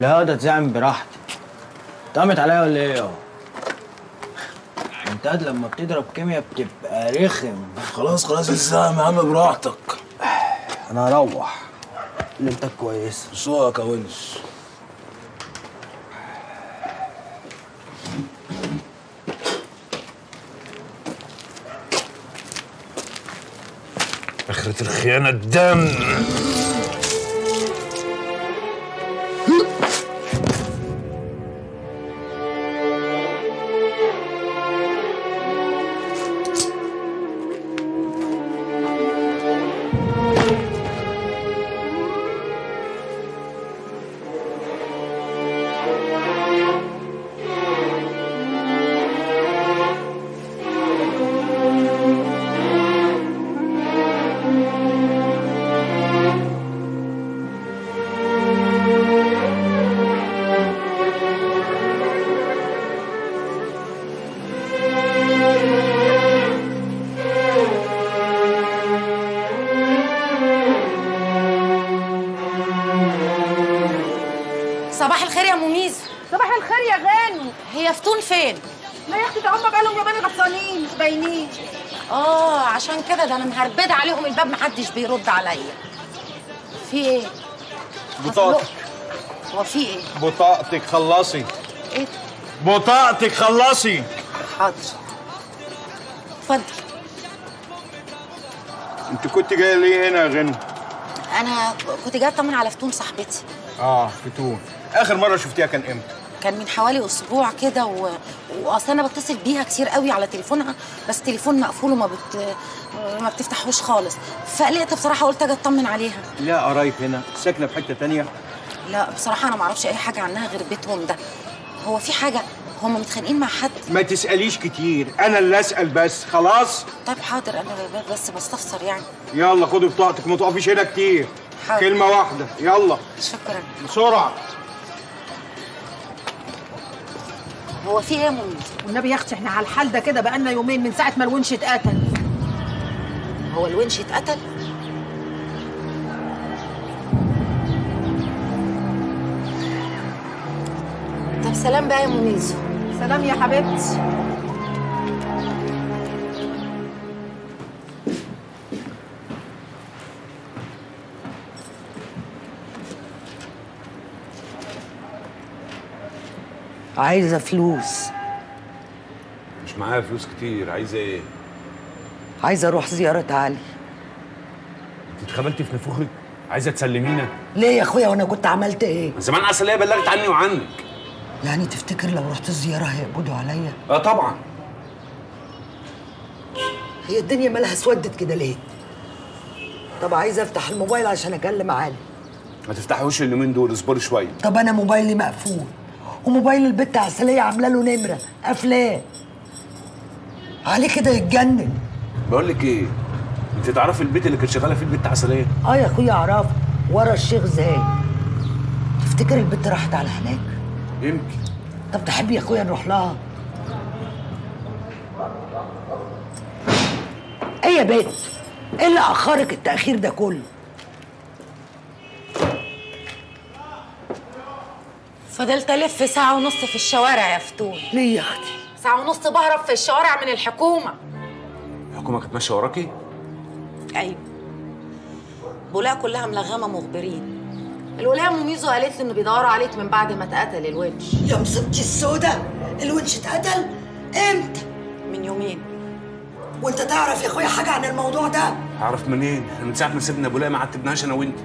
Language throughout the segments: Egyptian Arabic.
لا ده تزعم براحتك طعمت عليا ولا ايه يا انت قد لما بتضرب كيمياء بتبقى رخم خلاص خلاص الزعم يا عم براحتك انا هروح ليلتك كويسه سوقك يا ونس آخرة الخيانة الدم صباح الخير يا مميز صباح الخير يا غانم هي فتون فين لا يا اختي ده هم بقالهم يومين غطسانين مش باينين اه عشان كده ده انا مهربده عليهم الباب محدش بيرد عليا في ايه بطاقتك هو في ايه بطاقتك خلصي ايه بطاقتك خلصي حاضر اتفضل انت كنت جايه ليه هنا يا غنى انا كنت جايه اطمن على فتون صاحبتي اه فتون اخر مره شفتيها كان امتى كان من حوالي اسبوع كده و... واصل انا بتصل بيها كتير قوي على تليفونها بس التليفون مقفول وما بت... ما بتفتحوش خالص فقلقت بصراحه قلت اجي اطمن عليها لا قرايب هنا ساكنه في حته تانية لا بصراحه انا ما اعرفش اي حاجه عنها غير بيتهم ده هو في حاجه هم متخانقين مع حد ما تساليش كتير انا اللي اسال بس خلاص طيب حاضر انا ب- بس بستفسر يعني يلا خدي بطاقتك ما تقفيش هنا كتير حاضر. كلمه واحده يلا شكرا بسرعه هو في ايه يا منير والنبي يا اختي احنا على الحال ده كده بقالنا يومين من ساعه ما الونش اتقتل هو الونش اتقتل طب سلام بقى يا منيزو سلام يا حبيبتي عايزة فلوس مش معايا فلوس كتير عايزه ايه؟ عايزة أروح زيارة علي انت اتخبلتي في نفوخك؟ عايزه تسلمينا؟ ليه يا أخويا وأنا كنت عملت إيه؟ من زمان عسليه بلغت عني وعنك يعني تفتكر لو رحت الزيارة هيقبضوا عليا؟ اه طبعا هي الدنيا مالها اسودت كده ليه؟ طب عايزة أفتح الموبايل عشان أكلم علي ما تفتحوش اليومين دول اصبري شويه طب أنا موبايلي مقفول وموبايل البت عسلية عاملة له نمرة قافلاه عليه كده يتجنن بقول لك ايه؟ انت تعرفي البيت اللي كانت شغاله فيه البت عسليه؟ اه يا اخويا اعرفه ورا الشيخ زايد تفتكر البت راحت على هناك يمكن طب تحب يا اخويا نروح لها ايه يا بنت ايه اللي اخرك التاخير ده كله فضلت الف ساعه ونص في الشوارع يا فتون ليه يا اختي ساعه ونص بهرب في الشوارع من الحكومه الحكومه كانت ماشيه وراكي؟ ايوه بولاها كلها ملغمه مخبرين الولايه منيزو قالت لي انه بيدوروا عليك من بعد ما اتقتل الونش يا مصيبتي السودة الونش اتقتل امتى من يومين وانت تعرف يا اخويا حاجه عن الموضوع ده اعرف منين؟ احنا من ساعه ما سيبنا ابو ما عتبناش انا وانت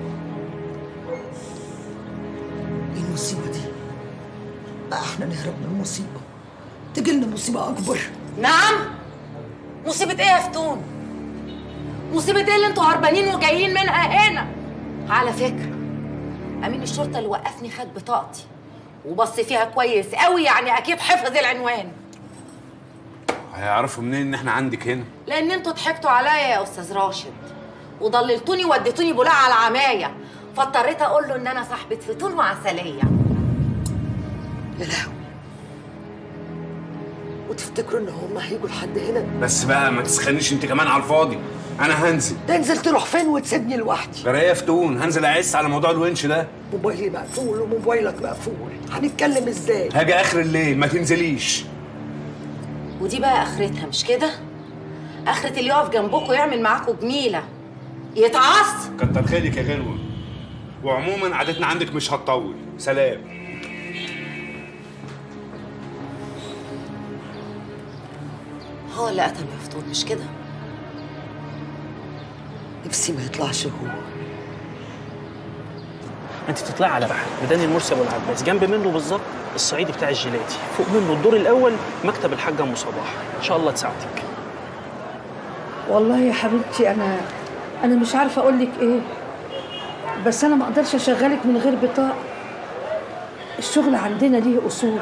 ايه المصيبه دي بقى احنا نهرب من المصيبه تجي لنا مصيبه اكبر نعم مصيبه ايه يا فتون مصيبه ايه اللي انتوا هربانين وجايين منها هنا على فكره امين الشرطه اللي وقفني خد بطاقتي وبص فيها كويس قوي يعني اكيد حفظ العنوان هيعرفوا منين ان احنا عندك هنا؟ لان انتوا ضحكتوا عليا يا استاذ راشد وضللتوني وديتوني بولاع على العمايه فاضطريت اقول له ان انا صاحبه فتون وعسليه يا لهوي وتفتكروا ان هم هيجوا لحد هنا بس بقى ما تسخنيش انت كمان على الفاضي انا هنزل تنزل تروح فين وتسيبني لوحدي جرايه يا فتون هنزل اعس على موضوع الونش ده موبايلي مقفول وموبايلك مقفول هنتكلم ازاي هاجي اخر الليل ما تنزليش ودي بقى اخرتها مش كده اخرة اللي يقف جنبكم ويعمل معاكم جميله يتعص كتر خيرك يا غنوه وعموما عادتنا عندك مش هتطول سلام هو اللي قتله يا فتون مش كده نفسي ما يطلعش هو انت تطلعي على بحر ميدان المرسي ابو العباس جنب منه بالظبط الصعيدي بتاع الجيلاتي فوق منه الدور الاول مكتب الحاجه ام صباح ان شاء الله تساعدك والله يا حبيبتي انا انا مش عارفه اقول لك ايه بس انا ما اقدرش اشغلك من غير بطاقه الشغل عندنا ليه اصول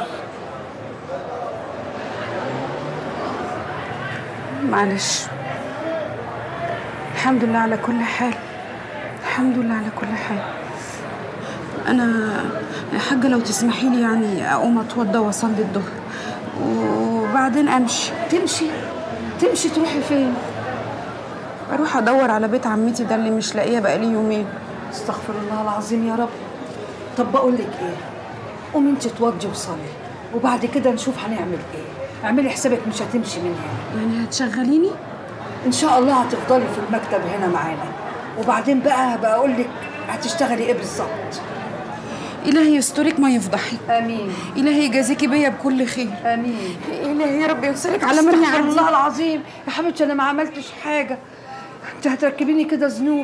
معلش الحمد لله على كل حال الحمد لله على كل حال انا يا حاجه لو تسمحي لي يعني اقوم اتوضى واصلي الظهر وبعدين امشي تمشي تمشي تروحي فين اروح ادور على بيت عمتي ده اللي مش لاقيه بقالي يومين استغفر الله العظيم يا رب طب بقول لك ايه قومي انت اتوضي وصلي وبعد كده نشوف هنعمل ايه اعملي حسابك مش هتمشي من هنا يعني هتشغليني ان شاء الله هتفضلي في المكتب هنا معانا وبعدين بقى هبقى اقول لك هتشتغلي ايه بالظبط الهي يسترك ما يفضحك امين الهي يجازيكي بيا بكل خير امين الهي يا رب يوصلك على مرمي استغفر عندي الله العظيم يا حبيبتي انا ما عملتش حاجه انت هتركبيني كده ذنوب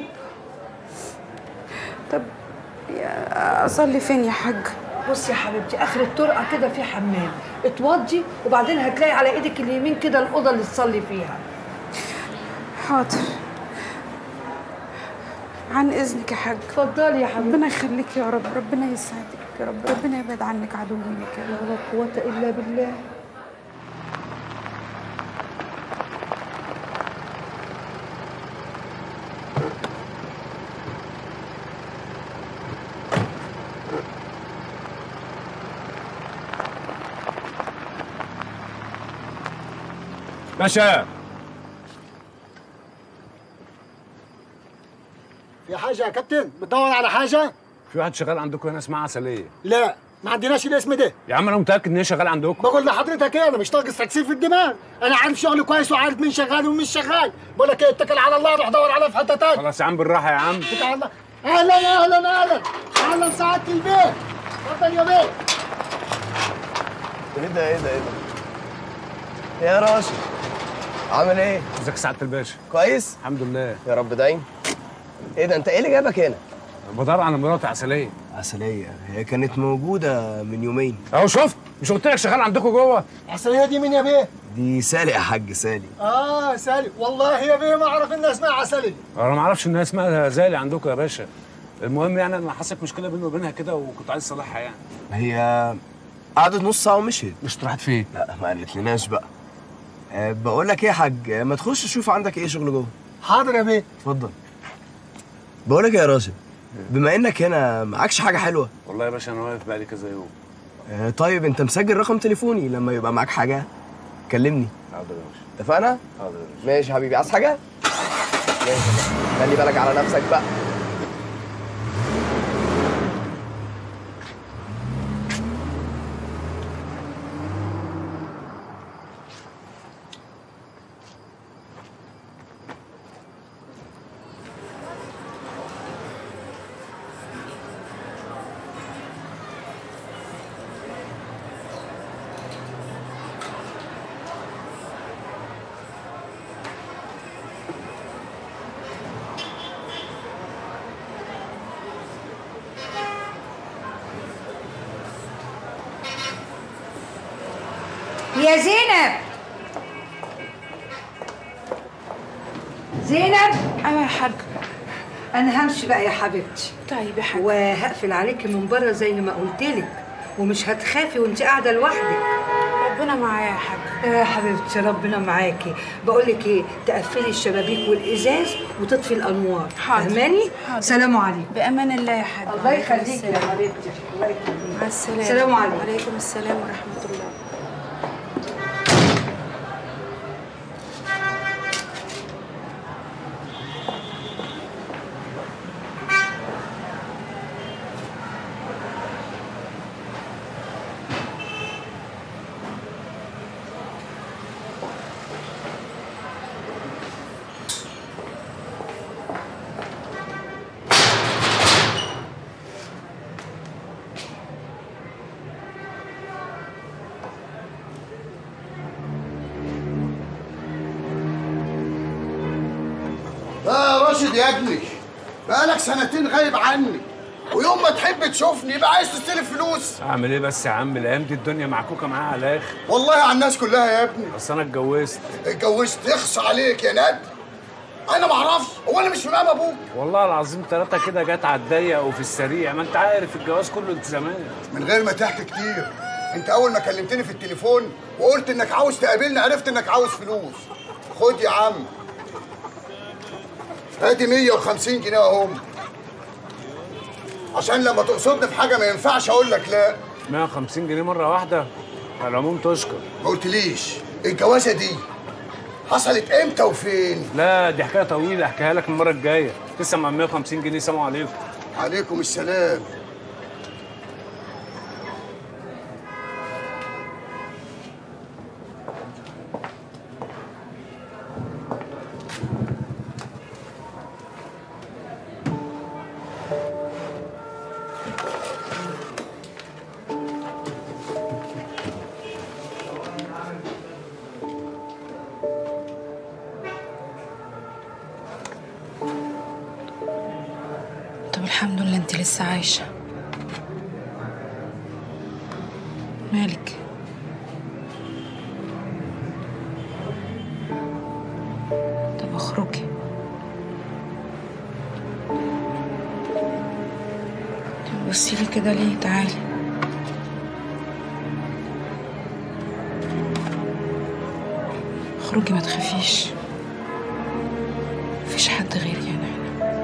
طب يا- اصلي فين يا حاج بصي يا حبيبتي اخر الطرقه كده في حمام اتوضي وبعدين هتلاقي على ايدك اليمين كده الاوضه اللي تصلي فيها حاضر عن اذنك يا حاج اتفضلي يا حبيبتي ربنا يخليك يا رب ربنا يسعدك يا رب ربنا يبعد عنك عدو منك يا رب ولا قوه الا بالله باشا في حاجة يا كابتن بتدور على حاجة؟ في واحد شغال عندكم هنا اسمها عسليه لا ما عندناش الاسم ده يا عم انا متاكد ان هي شغال عندكم بقول لحضرتك ايه انا مش ناقص تكسير في الدماغ انا عارف شغلي كويس وعارف مين شغال ومين مش شغال بقول لك ايه اتكل على الله روح دور عليه في حته تاني خلاص يا عم بالراحه يا عم اتكل على الله اهلا اهلا اهلا اهلا سعاده البيت اتفضل يا بيه ايه ده ايه ده ايه ده يا راشد عامل ايه ازيك سعاده الباشا كويس الحمد لله يا رب دايم ايه ده انت ايه اللي جابك هنا بدور على مراتي عسليه عسلية هي كانت موجودة من يومين اهو شفت مش قلت لك شغال عندكم جوه عسلية دي مين يا بيه؟ دي سالي يا حاج سالي اه سالي والله يا بيه ما اعرف انها اسمها عسلية انا ما اعرفش انها اسمها زالي عندكم يا باشا المهم يعني انا حصلت مشكله بيني وبينها كده وكنت عايز اصلحها يعني هي قعدت نص ساعة ومشيت مش راحت فين لا ما قالتلناش بقى أه بقول لك ايه يا حاج أه، ما تخش تشوف عندك ايه شغل جوه حاضر يا بيه اتفضل بقول لك إيه يا راشد بما انك هنا معكش حاجة حلوة والله يا باشا انا واقف بقالي كذا يوم أه طيب انت مسجل رقم تليفوني لما يبقى معاك حاجة كلمني حاضر يا باشا اتفقنا؟ حاضر يا باشا ماشي يا حبيبي عايز حاجة؟ ماشي خلي بالك على نفسك بقى يا زينب زينب ايوه يا حاج انا همشي بقى يا حبيبتي طيب يا حاج وهقفل عليكي من بره زي ما قلت لك ومش هتخافي وانت قاعده لوحدك ربنا معايا يا حاج يا حبيبتي ربنا معاكي بقول لك ايه تقفلي الشبابيك والازاز وتطفي الانوار حاضر. فاهماني حاضر. سلام عليكم بامان الله يا حاج الله عليكم يخليكي يا السلام. حبيبتي الله يخليكي مع السلامه السلام عليكم. وعليكم السلام ورحمه الله محمود يا ابني بقالك سنتين غايب عني ويوم ما تحب تشوفني يبقى عايز تستلف فلوس اعمل ايه بس يا عم الايام دي الدنيا معكوكه معاها على الاخر والله على الناس كلها يا ابني بس انا اتجوزت اتجوزت يخص عليك يا ند انا ما اعرفش هو انا مش في مقام ابوك والله العظيم ثلاثة كده جت على الضيق وفي السريع ما انت عارف الجواز كله التزامات من غير ما تحكي كتير انت اول ما كلمتني في التليفون وقلت انك عاوز تقابلني عرفت انك عاوز فلوس خد يا عم ادي 150 جنيه اهم عشان لما تقصدني في حاجه ما ينفعش اقول لك لا 150 جنيه مرة واحدة على العموم تشكر ما قلتليش الجوازه دي حصلت امتى وفين لا دي حكاية طويلة احكيها لك المرة الجاية لسه مع 150 جنيه سلام عليكم عليكم السلام طب الحمد لله انت لسه عايشة مالك طب اخرجي طب بصي لي كده ليه تعالي اخرجي ما تخافيش مفيش حد غيري انا هنا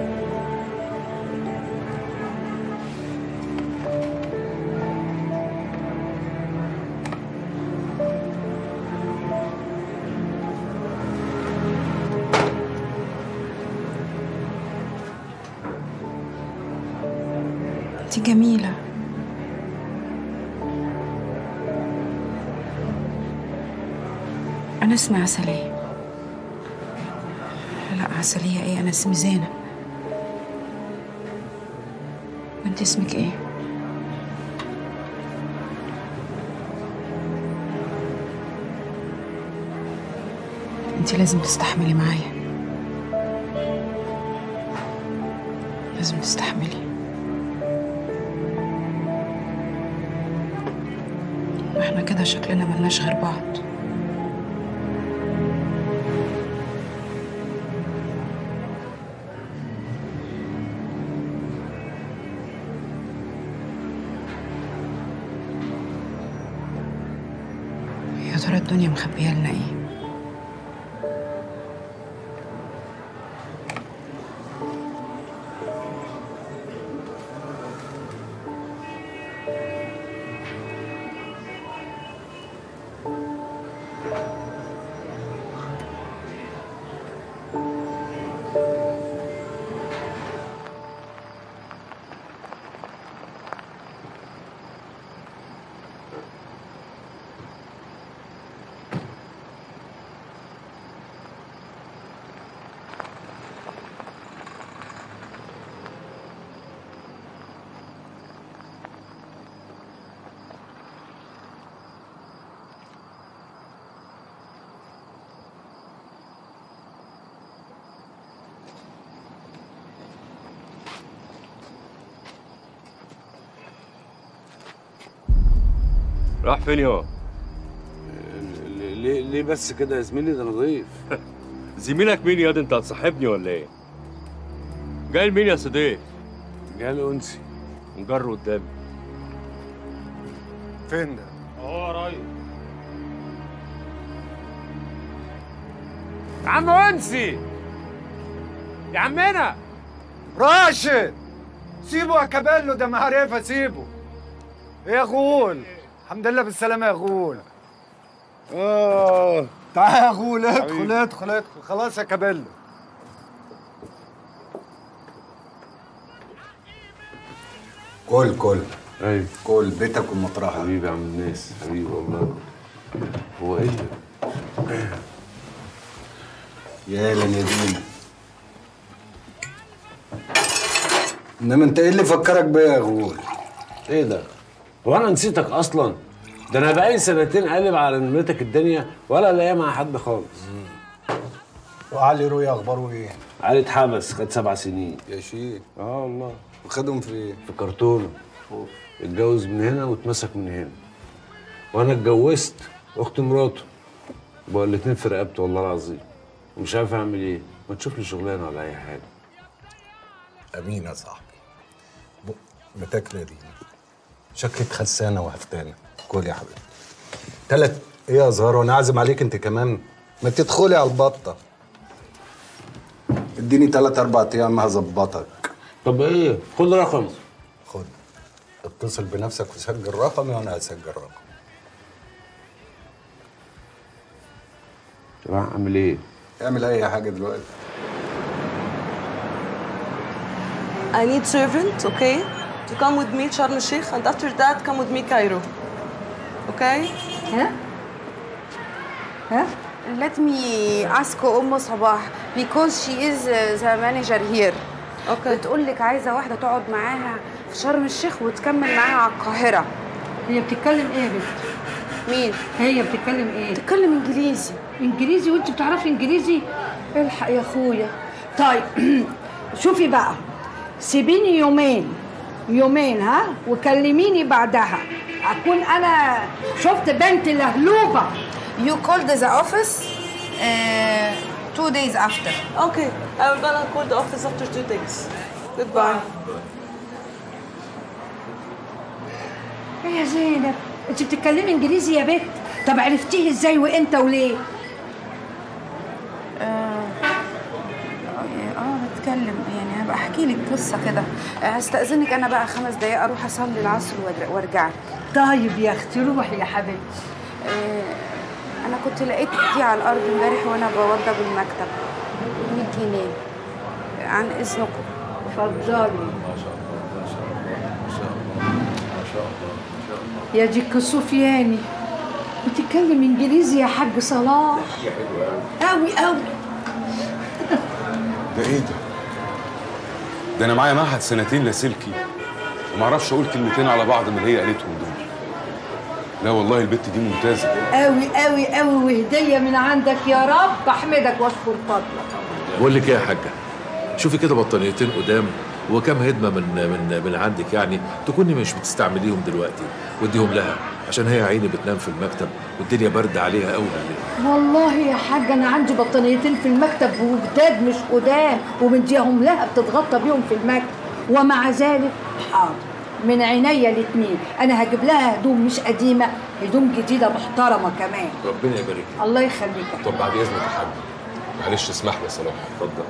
انت جميلة أنا اسمي عسلية لا عسلية ايه أنا اسمي زينب وانت اسمك ايه؟ انت لازم تستحملي معايا لازم تستحملي احنا كده شكلنا ملناش غير بعض يا ترى الدنيا مخبيه لنا ايه راح فين يا ليه ليه بس كده يا زميلي ده انا ضيف زميلك مين يا ده انت هتصاحبني ولا ايه جاي لمين يا صديق جاي الانسي نجر قدامي فين ده اهو يا ريس يا عم انسي يا عمنا راشد سيبه يا كابيلو ده معرفه سيبه ايه يا غول الحمد لله بالسلامه يا غول اه تعال يا غول ادخل حبيبي. ادخل ادخل خلاص يا كابيلو كل كل ايوه كل بيتك ومطرحك حبيبي يا عم الناس حبيبي والله هو ايه يا لليدين انما انت ايه اللي فكرك بيا يا غول ايه ده هو انا نسيتك اصلا ده انا بقالي سنتين قالب على نمرتك الدنيا ولا لاقيها مع حد خالص وعلي روي اخباره ايه؟ علي اتحبس خد سبع سنين يا شيخ اه والله وخدهم في ايه؟ في كرتونه اتجوز من هنا واتمسك من هنا وانا اتجوزت اخت مراته بقى الاتنين في رقبته والله العظيم ومش عارف اعمل ايه ما تشوف لي شغلانه ولا اي حاجه امين يا صاحبي ب- بتاكل دي شكلك خسانه وهفتانه كل يا حبيبي تلات ايه يا زهر وانا عازم عليك انت كمان ما تدخلي على البطه اديني تلات اربع ايام هظبطك طب ايه خد رقم خد اتصل بنفسك وسجل رقمي وانا هسجل رقم طب اعمل ايه اعمل اي حاجه دلوقتي I need servant, okay, to come with me Sharm el Sheikh, and after that come with me Cairo. Okay? ها؟ ها؟ Let me ask أم صباح because she is uh, the manager here. Okay. بتقول لك عايزة واحدة تقعد معاها في شرم الشيخ وتكمل معاها على القاهرة. هي بتتكلم ايه يا بنت؟ مين؟ هي بتتكلم ايه؟ بتتكلم انجليزي انجليزي وانت بتعرفي انجليزي؟ الحق يا اخويا طيب شوفي بقى سيبيني يومين يومين ها وكلميني بعدها اكون انا شفت بنت لهلوبه You called the office uh, two days after. Okay, I will gonna call the office after two days. Goodbye. ايه يا زينب انت بتتكلمي انجليزي يا بنت طب عرفتيه ازاي وامتى وليه اه آه، بتكلم يعني هبقى احكي لك قصه كده آه، هستأذنك انا بقى خمس دقايق اروح اصلي العصر وأر- وارجع لك طيب يا اختي روحي يا حبيبتي آه، انا كنت لقيت دي على الارض امبارح وانا بوضب المكتب 100 جنيه عن اذنكم اتفضلي يا دي الكسوفياني بتتكلم انجليزي يا حاج صلاح قوي قوي ده ايه ده؟ ده انا معايا معهد سنتين لاسلكي وما اعرفش اقول كلمتين على بعض من اللي هي قالتهم دول لا والله البت دي ممتازه قوي قوي قوي وهديه من عندك يا رب احمدك واشكر فضلك بقول لك ايه يا حاجه شوفي كده بطانيتين قدام وكم هدمه من من من عندك يعني تكوني مش بتستعمليهم دلوقتي واديهم لها عشان هي عيني بتنام في المكتب والدنيا برد عليها قوي بالليل والله يا حاج انا عندي بطانيتين في المكتب وجداد مش قدام ومديهم لها بتتغطى بيهم في المكتب ومع ذلك حاضر من عينيا الاتنين انا هجيب لها هدوم مش قديمه هدوم جديده محترمه كمان ربنا يبارك لك الله يخليك طب بعد اذنك يا حاج معلش اسمح لي يا صلاح اتفضل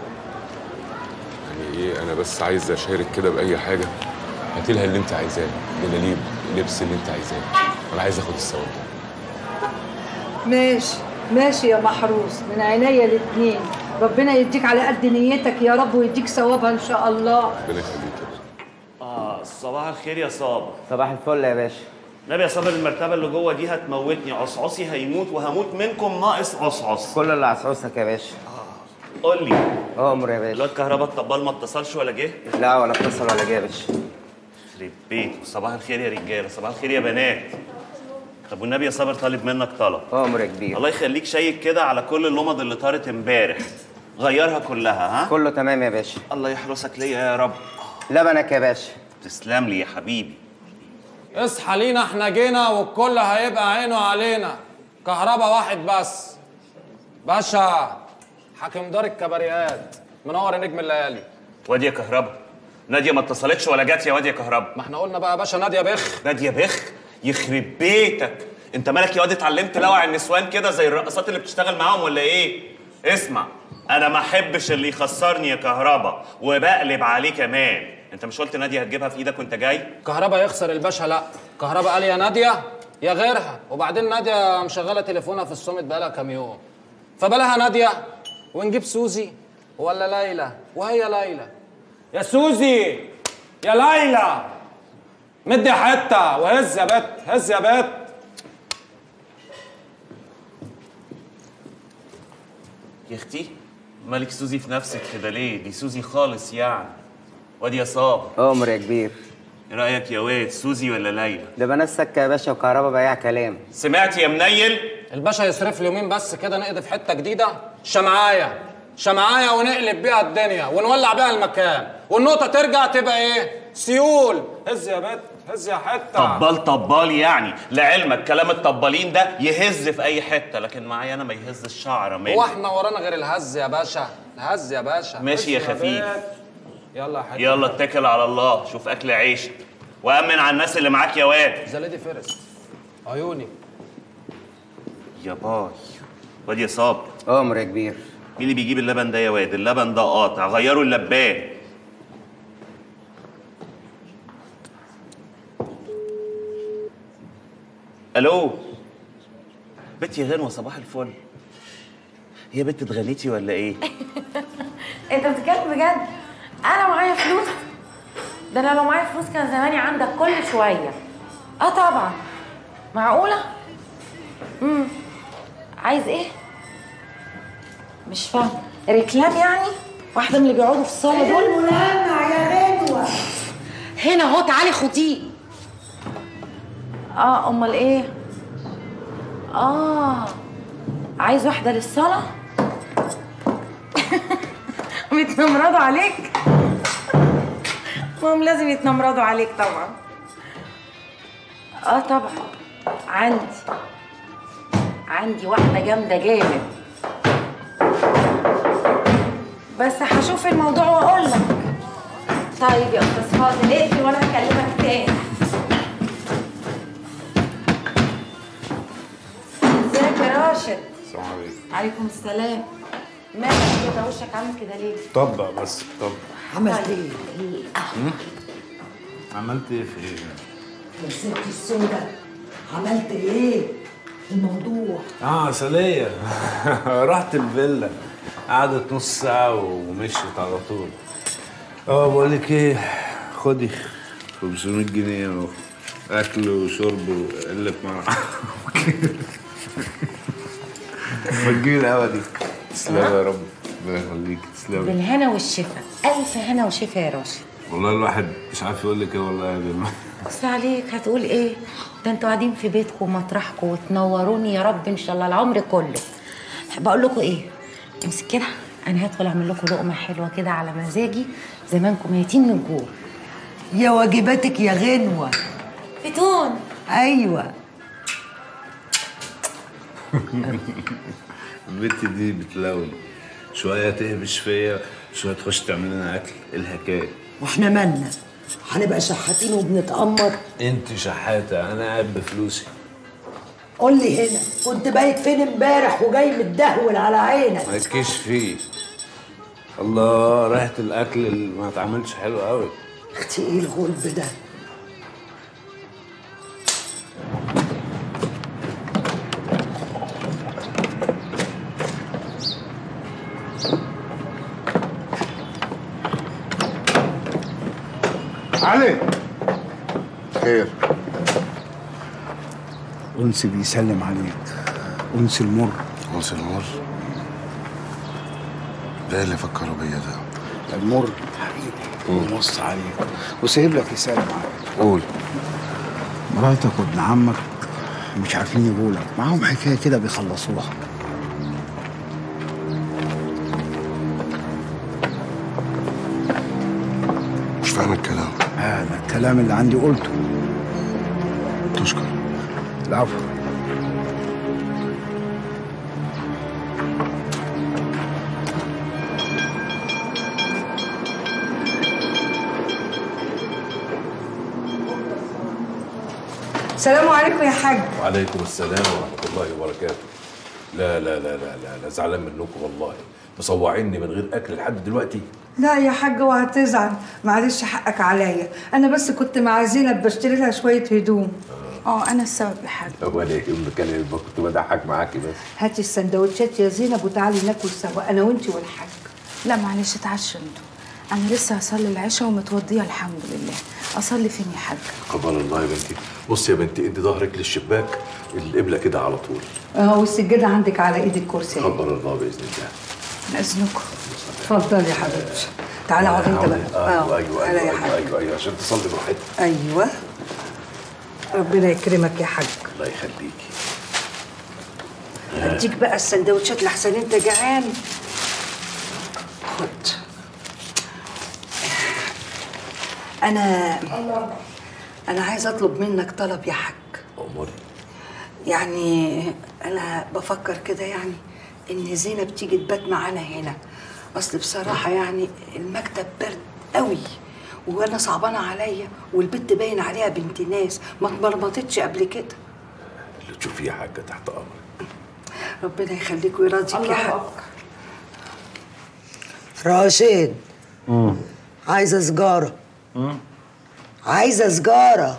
يعني ايه انا بس عايز اشارك كده باي حاجه هاتي لها اللي انت عايزاه جلاليب لبس اللي انت عايزاه انا عايز اخد الثواب ده ماشي ماشي يا محروس من عينيا الاتنين ربنا يديك على قد نيتك يا رب ويديك ثوابها ان شاء الله ربنا يخليك اه صباح الخير يا صابر صباح الفل يا باشا نبي يا صابر المرتبه اللي جوه دي هتموتني عصعصي هيموت وهموت منكم ناقص عصعص كل اللي عصعصك يا باشا قول لي امر يا باشا الواد كهربا الطبال ما اتصلش ولا جه لا ولا اتصل ولا جه يا باشا يخرب بيت صباح الخير يا رجاله صباح الخير يا بنات طب والنبي يا صابر طالب منك طلب امر يا كبير الله يخليك شيك كده على كل اللمض اللي طارت امبارح غيرها كلها ها كله تمام يا باشا الله يحرسك ليا يا رب لبنك يا باشا تسلم لي يا حبيبي اصحى لينا احنا جينا والكل هيبقى عينه علينا كهربا واحد بس باشا حاكم دار الكباريات منور يا نجم الليالي واد يا كهربا ناديه ما اتصلتش ولا جت يا واد يا كهربا ما احنا قلنا بقى يا باشا ناديه بخ ناديه بخ يخرب بيتك انت مالك يا واد اتعلمت لوع النسوان كده زي الرقصات اللي بتشتغل معاهم ولا ايه اسمع انا ما احبش اللي يخسرني يا كهربا وبقلب عليه كمان انت مش قلت ناديه هتجيبها في ايدك وانت جاي كهربا يخسر الباشا لا كهربا قال يا ناديه يا غيرها وبعدين ناديه مشغله تليفونها في الصمت بقالها كام يوم فبلاها ناديه ونجيب سوزي ولا ليلى وهي ليلى يا سوزي يا ليلى مدي حته وهز يا بت هز يا بت يا اختي مالك سوزي في نفسك كده ليه دي سوزي خالص يعني واد يا صابر امر يا كبير ايه رايك يا واد سوزي ولا ليلى ده بنات سكه يا باشا وكهربا بياع كلام سمعت يا منيل الباشا يصرف لي يومين بس كده نقضي في حته جديده شمعايه شمعايه ونقلب بيها الدنيا ونولع بيها المكان والنقطه ترجع تبقى ايه سيول هز يا بت هز يا حته طبال طبال يعني لعلمك كلام الطبالين ده يهز في اي حته لكن معايا انا ما يهز الشعره مني هو احنا ورانا غير الهز يا باشا الهز يا باشا ماشي يا هز خفيف. بت. يلا يا حته يلا اتكل على الله شوف اكل عيشك وامن على الناس اللي معاك يا واد زلادي فارس عيوني يا باي واد يا صابر امر يا كبير مين اللي بيجيب اللبن ده يا واد اللبن ده قاطع غيروا اللبان الو بنت يا غنوه صباح الفل هي بنت اتغنيتي ولا ايه انت بتتكلم بجد انا معايا فلوس ده انا لو معايا فلوس كان زماني عندك كل شويه اه طبعا معقوله امم عايز ايه مش فاهم ريكلام يعني واحده من اللي بيقعدوا في الصاله دول الملمع يا غنوة هنا اهو تعالي خديه اه امال ايه اه عايز واحده للصلاه بيتنمرضوا عليك ما هم لازم يتنمرضوا عليك طبعا اه طبعا عندي عندي واحده جامده جامد بس هشوف الموضوع واقول لك طيب يا استاذ فاضل اقفل وانا هكلمك تاني ازيك يا راشد السلام عليكم عليكم السلام مالك كده وشك عامل كده ليه طبق بس طبق عملت ايه؟ عملت ايه في ايه؟ يا ستي السودة عملت ايه؟ الموضوع اه عسلية رحت الفيلا قعدت نص ساعة ومشيت على طول اه بقول لك ايه خدي 500 جنيه اهو اكل وشرب وقلة مرعى ما تجيبي القهوة دي تسلمي يا رب ربنا يخليكي تسلمي بالهنا والشفا الف هنا وشفا يا راشد والله الواحد مش عارف يقول لك ايه والله يا جماعة بس عليك هتقول ايه ده انتوا قاعدين في بيتكم ومطرحكم وتنوروني يا رب ان شاء الله العمر كله بقول لكم ايه امسك كده انا هدخل اعمل لكم لقمه حلوه كده على مزاجي زمانكم ميتين من الجوع يا واجباتك يا غنوة فتون ايوه البت دي بتلون شوية تهبش فيا شوية تخش تعمل لنا أكل إيه الحكاية واحنا مالنا هنبقى شحاتين وبنتأمر أنت شحاتة أنا قاعد بفلوسي قول لي هنا كنت بايت فين امبارح وجاي متدهول على عينك مالكيش فيه الله ريحة الأكل اللي ما اتعملش حلو قوي اختي ايه الغلب ده علي خير أنس بيسلم عليك أنس المر أنس المر ده اللي فكروا بيا ده المر حبيبي ونص عليك وسايب لك رسالة معاك قول مراتك وابن عمك مش عارفين يقولوا لك معاهم حكاية كده بيخلصوها مش فاهم الكلام هذا الكلام اللي عندي قلته تشكر العفو السلام عليكم يا حاج وعليكم السلام ورحمة الله وبركاته لا لا لا لا لا, لا زعلان منكم والله مصوعيني من غير أكل لحد دلوقتي لا يا حاج اوعى تزعل معلش حقك عليا انا بس كنت مع زينب بشتري لها شويه هدوم اه انا السبب يا حاج طب ولا يهمك أنا يبقى كنت بضحك معاكي بس هاتي السندوتشات يا زينب وتعالي ناكل سوا انا وانتي والحاج لا معلش اتعشى انتوا انا لسه هصلي العشاء ومتوضيه الحمد لله اصلي فين يا حاج قبل الله يا بنتي بص يا بنتي ادي ظهرك للشباك القبلة كده على طول اه والسجاده عندك على ايد الكرسي قبل الله بإذن الله من اذنكم اتفضلي يا حبيبتي تعالى اقعد انت بقى ايوه ايوه تعالى ايوه يا ايوه, حاج أيوة, أيوة عشان تصلي براحتك ايوه ربنا يكرمك يا حاج الله خد انا انا عايز اطلب منك طلب يا حاج اموري يعني انا بفكر كده يعني ان زينب تيجي تبات معانا هنا اصل بصراحه يعني المكتب برد قوي وانا صعبانه عليا والبت باين عليها بنت ناس ما اتمرمطتش قبل كده اللي تشوفيه يا حاجه تحت امرك ربنا يخليك ويرضيك يا حاج راشد عايزه سجاره عايزه سجاره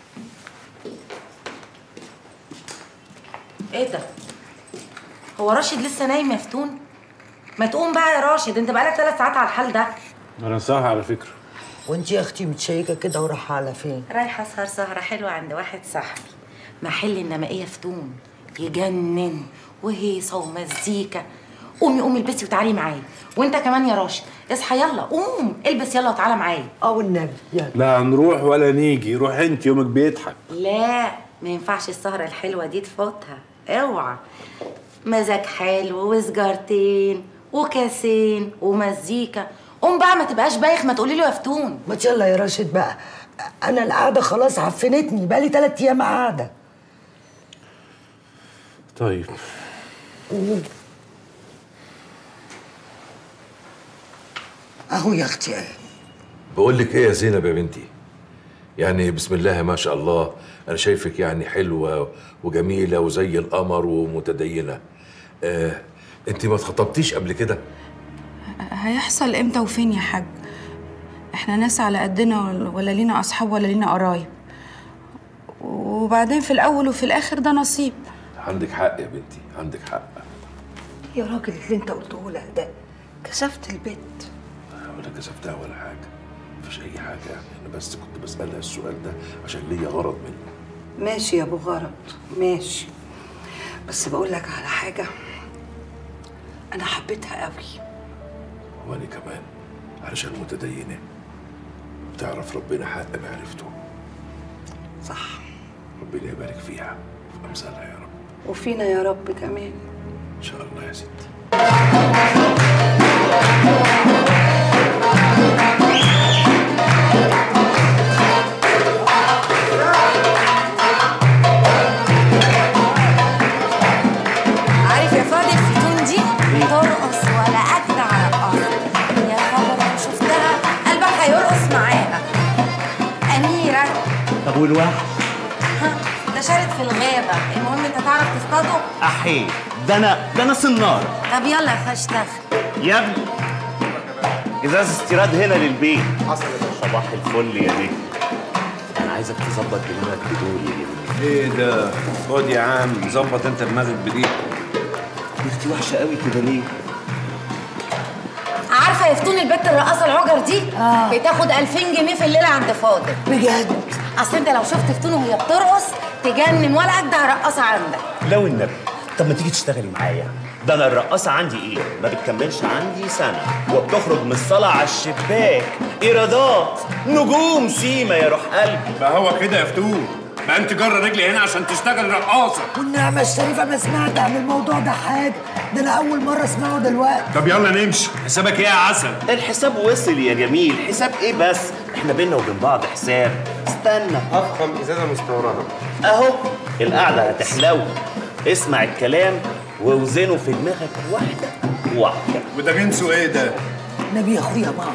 ايه ده هو راشد لسه نايم يا فتون ما تقوم بقى يا راشد انت بقالك ثلاث ساعات على الحال ده انا صاحي على فكره وانت يا اختي متشيكه كده ورايحه على فين رايحه اسهر سهره حلوه عند واحد صاحبي محل النمائيه فتون يجنن وهيصه ومزيكا قومي قومي البسي وتعالي معايا وانت كمان يا راشد اصحى يلا قوم البس يلا وتعالى معايا اه والنبي يلا لا نروح ولا نيجي روح انت يومك بيضحك لا ما ينفعش السهرة الحلوة دي تفوتها اوعى مزاج حلو وسجارتين وكاسين ومزيكا قوم بقى ما تبقاش بايخ ما تقولي له يا فتون ما يلا يا راشد بقى انا القعده خلاص عفنتني بقالي ثلاث ايام قاعده طيب اهو يا اختي اهي بقول لك ايه يا زينب يا بنتي يعني بسم الله ما شاء الله انا شايفك يعني حلوه وجميله وزي القمر ومتدينه آه انت ما اتخطبتيش قبل كده هيحصل امتى وفين يا حاج احنا ناس على قدنا ولا- ولا لينا اصحاب ولا لينا قرايب وبعدين في الاول وفي الاخر ده نصيب عندك حق يا بنتي عندك حق يا راجل اللي انت قلته لها ده كشفت البيت ولا كسفتها ولا حاجه مفيش اي حاجه يعني انا بس كنت بسالها السؤال ده عشان ليا غرض منه ماشي يا ابو غرض ماشي بس بقول لك على حاجه انا حبيتها قوي وانا كمان علشان متدينه بتعرف ربنا حق معرفته صح ربنا يبارك فيها في امثالها يا رب وفينا يا رب كمان ان شاء الله يا ستي عارف يا فاضل فتون دي ترقص ولا اجدع رقاصه يا خبر لو شفتها قلبك هيرقص معاها اميره طب والواحد ها ده شارد في الغابه المهم انت تعرف تصطاده احي ده انا ده انا صنار طب يلا يا اشتغل يا ابني ازاز استيراد هنا للبيت حصل صباح الفل يا نجم انا عايزك تظبط دماغك بدول يا ايه ده خد يا عم ظبط انت دماغك بدي اختي وحشه قوي كده ليه عارفه يا فتون البت الرقاصه العجر دي آه. بتاخد 2000 جنيه في الليله عند فاضل بجد اصل انت لو شفت فتون وهي بترقص تجنن ولا اجدع رقاصه عندك لو النبي طب ما تيجي تشتغلي معايا ده انا الرقاصه عندي ايه ما بتكملش عندي سنه وبتخرج من الصاله على الشباك ايرادات نجوم سيما يا روح قلبي ما هو كده يا فتون ما انت جرى رجلي هنا عشان تشتغل رقاصه والنعمه الشريفه ما سمعت عن الموضوع ده حاجه ده انا اول مره اسمعه دلوقتي طب يلا نمشي حسابك ايه يا عسل الحساب وصل يا جميل حساب ايه بس احنا بينا وبين بعض حساب استنى افخم ازازه مستورده اهو القعده هتحلو اسمع الكلام واوزنه في دماغك واحده واحده وده جنسه ايه ده نبي يا اخويا ما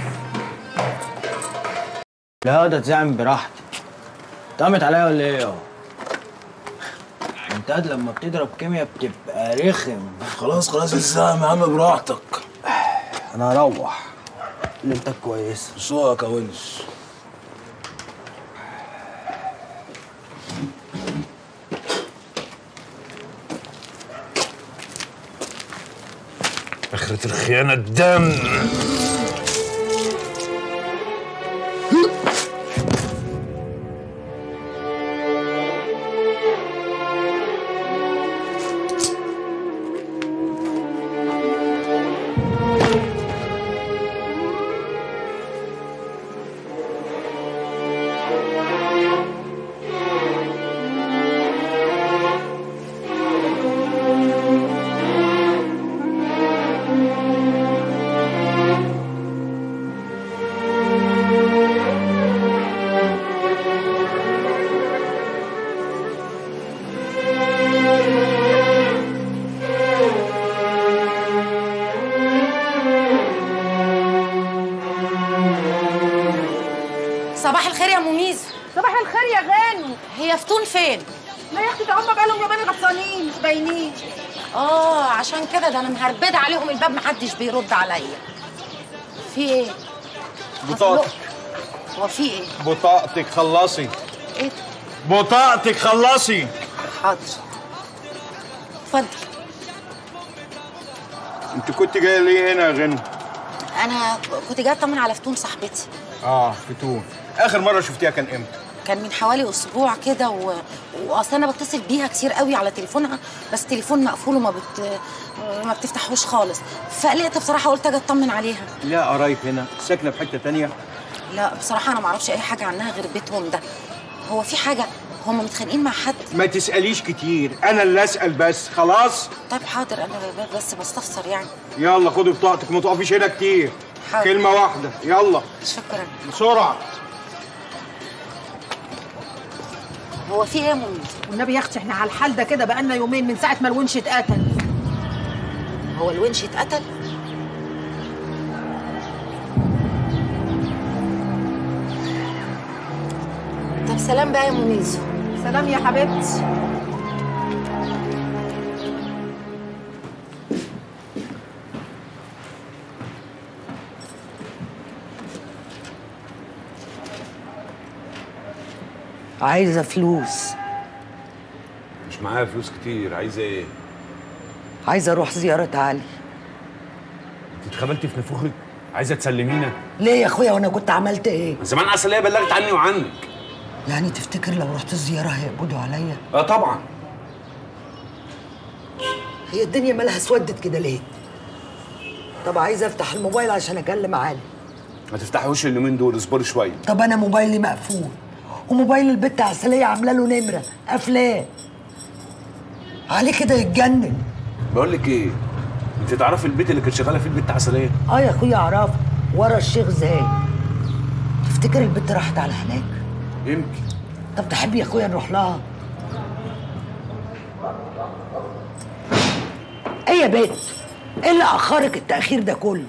لا ده تزعم براحتك طمت عليا ولا ايه يا انت قد لما بتضرب كيمياء بتبقى رخم خلاص خلاص الزعم يا عم براحتك انا هروح ليلتك كويسه سوقك يا ونس اخرة الخيانة الدم صباح الخير يا غاني هي فتون فين لا يا اختي ده هم بقالهم يومين غطسانين مش باينين اه عشان كده ده انا مهربده عليهم الباب محدش بيرد عليا في ايه بطاقتك هو في ايه بطاقتك خلصي ايه بطاقتك خلصي حاضر اتفضل انت كنت جايه ليه هنا يا غنى انا كنت جايه اطمن على فتون صاحبتي اه فتون اخر مره شفتيها كان امتى كان من حوالي اسبوع كده و... واصل انا بتصل بيها كتير قوي على تليفونها بس تليفون مقفول وما بت... ما بتفتحوش خالص فقلقت بصراحه قلت اجي اطمن عليها لا قرايب هنا ساكنه في حته تانية لا بصراحه انا ما اعرفش اي حاجه عنها غير بيتهم ده هو في حاجه هم متخانقين مع حد ما تساليش كتير انا اللي اسال بس خلاص طيب حاضر انا ب- بس بستفسر يعني يلا خدي بطاقتك ما تقفيش هنا كتير حاضر. كلمه واحده يلا شكرا بسرعه هو في ايه يا منى والنبي يا اختي احنا على الحال ده كده بقالنا يومين من ساعه ما الونش اتقتل هو الونش اتقتل طب سلام بقى يا منيزو سلام يا حبيبتي عايزه فلوس مش معايا فلوس كتير عايزه ايه؟ عايزه اروح زياره علي انت اتخبلتي في نفوخك؟ عايزه تسلمينا؟ ليه يا اخويا وانا كنت عملت ايه من زمان عسليه بلغت عني وعنك يعني تفتكر لو رحت الزياره هيقبضوا عليا اه طبعا هي الدنيا مالها اسودت كده ليه طب عايزه افتح الموبايل عشان اكلم علي ما تفتحوش اليومين دول اصبري شويه طب انا موبايلي مقفول وموبايل البت عسليه عامله له نمره قافلاه علي كده يتجنن بقول لك ايه انت تعرفي البيت اللي كانت شغاله فيه البت عسليه اه يا اخويا اعرفه ورا الشيخ زايد تفتكر البت راحت على هناك يمكن طب تحب يا اخويا نروح لها ايه يا بنت ايه اللي اخرك التاخير ده كله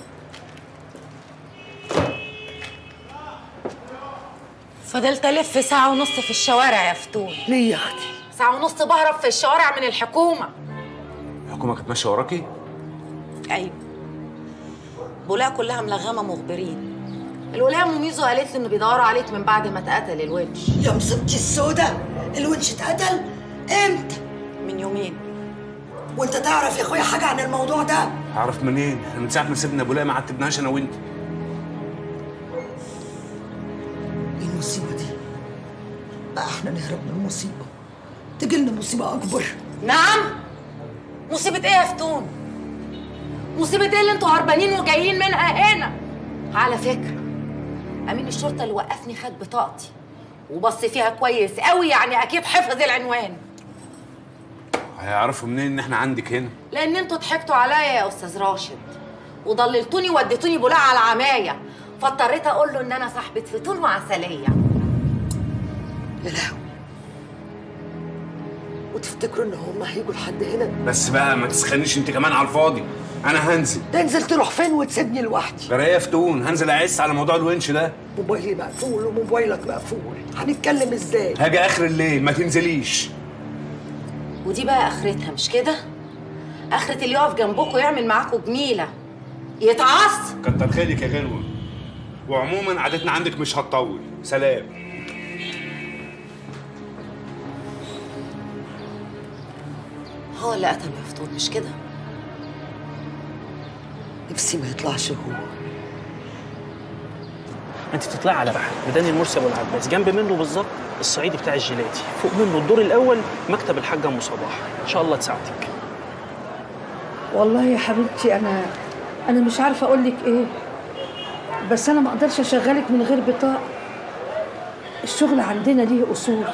فضلت الف ساعه ونص في الشوارع يا فتون ليه يا اختي ساعه ونص بهرب في الشوارع من الحكومه الحكومه كانت ماشيه وراكي ايوه بولاها كلها ملغمه مخبرين الولايه مميزو قالت لي انه بيدوروا عليك من بعد ما اتقتل الونش يا مصيبتي السودة الونش اتقتل امتى من يومين وانت تعرف يا اخويا حاجه عن الموضوع ده اعرف منين احنا من ساعه ما سيبنا ابو ما عتبناش انا وانت ايه المصيبه دي بقى احنا نهرب من المصيبه تجي لنا مصيبه اكبر نعم مصيبه ايه يا فتون مصيبه ايه اللي انتوا هربانين وجايين منها هنا على فكره امين الشرطه اللي وقفني خد بطاقتي وبص فيها كويس قوي يعني اكيد حفظ العنوان هيعرفوا منين ان احنا عندك هنا لان انتوا ضحكتوا عليا يا استاذ راشد وضللتوني وديتوني بولاء على العمايه فاضطريت اقول له ان انا صاحبه فتون وعسليه يا لهوي وتفتكروا ان هم هيجوا لحد هنا بس بقى ما تسخنيش انت كمان على الفاضي انا هنزل تنزل تروح فين وتسيبني لوحدي جرايه فتون هنزل اعس على موضوع الونش ده موبايلي مقفول وموبايلك مقفول هنتكلم ازاي هاجي اخر الليل ما تنزليش ودي بقى اخرتها مش كده اخرة اللي يقف جنبكم يعمل معاكم جميله يتعص كتر خيرك يا غنوه وعموما قعدتنا عندك مش هتطول سلام هو اللي قتل يا فتون مش كده نفسي ما يطلعش هو انت تطلعي على بحر ميدان المرسي ابو العباس جنب منه بالظبط الصعيدي بتاع الجيلاتي فوق منه الدور الاول مكتب الحاجه ام صباح ان شاء الله تساعدك والله يا حبيبتي انا انا مش عارفه اقول لك ايه بس انا ما اقدرش اشغلك من غير بطاقه الشغل عندنا ليه اصول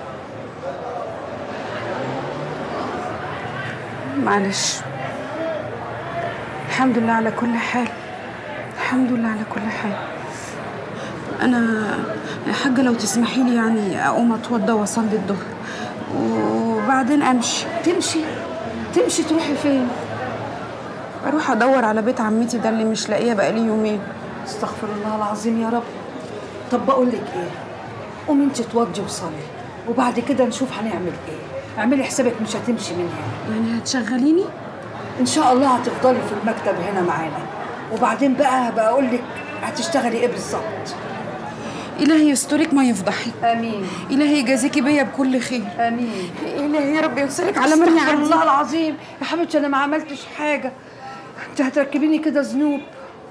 معلش الحمد لله على كل حال الحمد لله على كل حال انا يا حاجه لو تسمحي لي يعني اقوم اتوضى واصلي الظهر وبعدين امشي تمشي تمشي تروحي فين اروح ادور على بيت عمتي ده اللي مش لاقيه بقالي يومين استغفر الله العظيم يا رب طب بقول لك ايه قومي انت اتوضي وصلي وبعد كده نشوف هنعمل ايه اعملي حسابك مش هتمشي من هنا يعني هتشغليني ان شاء الله هتفضلي في المكتب هنا معانا وبعدين بقى هبقى اقول لك هتشتغلي ايه بالظبط إلهي يسترك ما يفضحك آمين إلهي يجازيكي بيا بكل خير آمين إلهي يا رب يوصلك على من استغفر يعدي الله العظيم يا حبيبتي انا ما عملتش حاجه انت هتركبيني كده ذنوب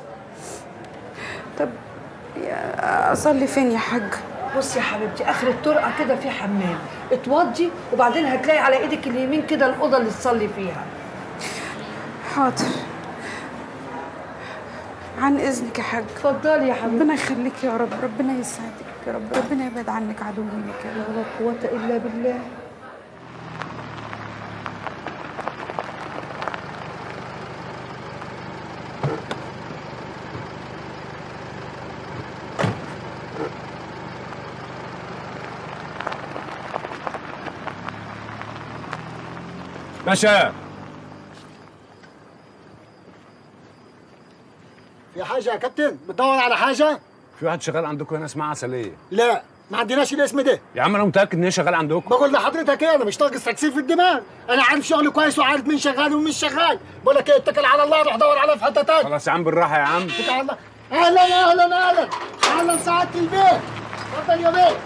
طب يا اصلي فين يا حاج بصي يا حبيبتي اخر الطرقه كده في حمام اتوضي وبعدين هتلاقي على ايدك اليمين كده الاوضه اللي تصلي فيها حاضر عن اذنك يا حاج اتفضلي يا حبيبتي ربنا يخليك يا رب ربنا يسعدك يا رب ربنا يبعد عنك عدو منك يا رب ولا قوه الا بالله باشا في حاجه يا كابتن بتدور على حاجه في واحد شغال عندكم هنا اسمها عسليه لا ما عندناش الاسم ده يا عم انا متاكد ان هي شغال عندكم بقول لحضرتك ايه انا مش ناقص تكسير في الدماغ انا عارف شغلي كويس وعارف مين شغال ومين مش شغال بقول لك ايه اتكل على الله روح دور عليه في حته تاني خلاص يا عم بالراحه يا عم اتكل على الله اهلا اهلا اهلا اهلا سعاده البيت اتفضل يا بيه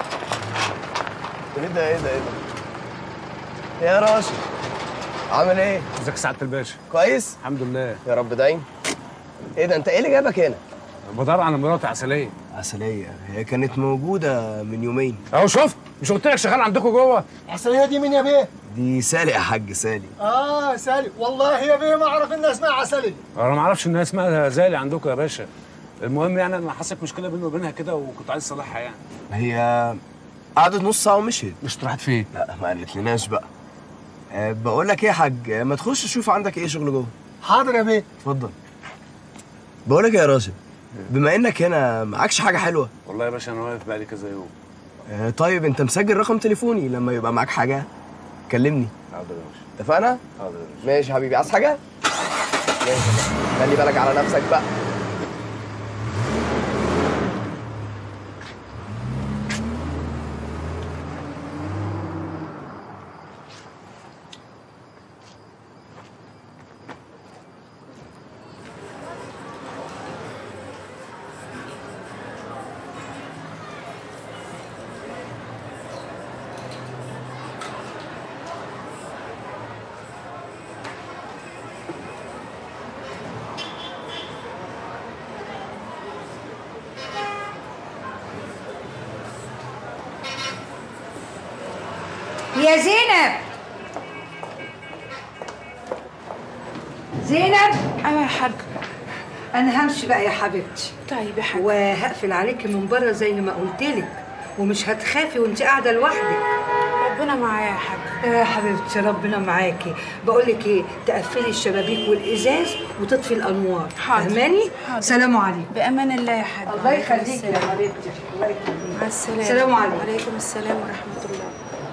ايه ده ايه ده ايه ده يا راشد عامل ايه؟ ازيك يا سعاده الباشا كويس؟ الحمد لله يا رب دايم ايه ده انت ايه اللي جابك هنا؟ بدور على مراتي عسليه عسلية هي كانت موجودة من يومين اهو شفت مش قلت لك شغال عندكم جوه عسلية دي مين يا بيه؟ دي سالي يا حاج سالي اه سالي والله يا بيه ما اعرف ان اسمها عسلية انا ما اعرفش انها اسمها زالي عندكم يا باشا المهم يعني انا حصلت مشكله بيني وبينها كده وكنت عايز اصلحها يعني هي قعدت نص ساعة ومشيت مش راحت فين؟ لا ما قالتلناش بقى أه بقول لك ايه يا حاج أه، ما تخش تشوف عندك ايه شغل جوه حاضر يا بيه اتفضل بقول لك إيه يا راشد بما انك هنا معكش حاجة حلوة والله يا باشا انا واقف بقالي كذا يوم أه طيب انت مسجل رقم تليفوني لما يبقى معاك حاجة كلمني حاضر يا باشا اتفقنا؟ حاضر يا باشا ماشي يا حبيبي عايز حاجة؟ ماشي خلي بالك على نفسك بقى يا زينب زينب ايوه يا حاج انا همشي بقى يا حبيبتي طيب يا حاج وهقفل عليكي من بره زي ما قلت لك ومش هتخافي وانت قاعده لوحدك ربنا معايا يا حاج يا حبيبتي ربنا معاكي بقول لك ايه تقفلي الشبابيك والازاز وتطفي الانوار حاضر. فاهماني حاضر. سلام عليكم بامان الله يا حاج الله يخليكي يا حبيبتي الله يخليكي مع السلامه سلام عليكم وعليكم السلام ورحمه الله